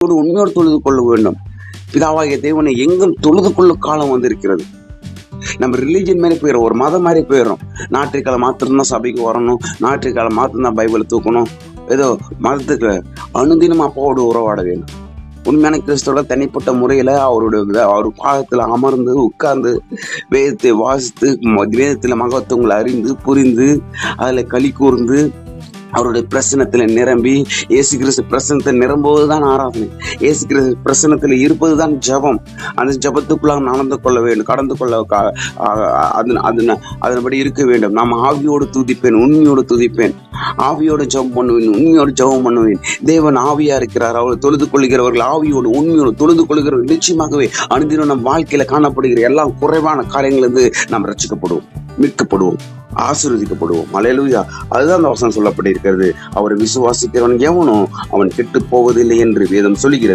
ஒரு உண்மையோடு தொழுது கொள்ள வேண்டும் பிதாவாகிய தேவனை எங்கும் தொழுது கொள்ளும் காலம் வந்திருக்கிறது நம்ம ரிலீஜன் மாதிரி போயிடும் ஒரு மதம் மாதிரி போயிடும் ஞாயிற்றுக்கிழமை மாத்திரம்தான் சபைக்கு வரணும் ஞாயிற்றுக்கிழமை மாத்திரம்தான் பைபிளை தூக்கணும் ஏதோ மதத்துக்கு அனுதினம் அப்பாவோடு உறவாட வேண்டும் உண்மையான கிறிஸ்தவோட தனிப்பட்ட முறையில அவருடைய அவர் பாகத்துல அமர்ந்து உட்கார்ந்து வேதத்தை வாசித்து ம- வேதத்துல மகத்துவங்களை அறிந்து புரிந்து அதுல களி கூர்ந்து அவருடைய பிரசனத்துல நிரம்பி இயேசு கிறிஸ்து பிரசனத்தை நிரம்புவதுதான் ஆராதனை இயேசு கிறிஸ்து பிரசனத்துல இருப்பதுதான் ஜெபம் அந்த ஜெபத்துக்குள்ள நடந்து கொள்ள வேண்டும் கடந்து கொள்ள கா- ஆ- அது அது அதன்படி இருக்க வேண்டும் நாம் ஆவியோடு துதிப்பேன் உண்மையோடு துதிப்பேன் ஆவியோடு ஜெபம் பண்ணுவேன் உண்மையோடு ஜெபம் பண்ணுவேன் தேவன் ஆவியா இருக்கிறார் அவர் தொழுது கொள்கிறவர்கள் ஆவியோடு உண்மையோடு தொழுது கொள்கிறவர்கள் நிச்சயமாகவே அனுதினம் நம் வாழ்க்கையில காணப்படுகிற எல்லா குறைவான காரியங்களிலிருந்து நாம் ரட்சிக்கப்படுவோம் மீட்கப்படுவோம் ஆசீர்வதிக்கப்படுவோம் மலையலுயா அதுதான் அந்த வசனம் சொல்லப்பட்டிருக்கிறது அவரை விசுவாசிக்கிறவன் எவனோ அவன் கெட்டு போவதில்லை என்று வேதம் சொல்லுகிறது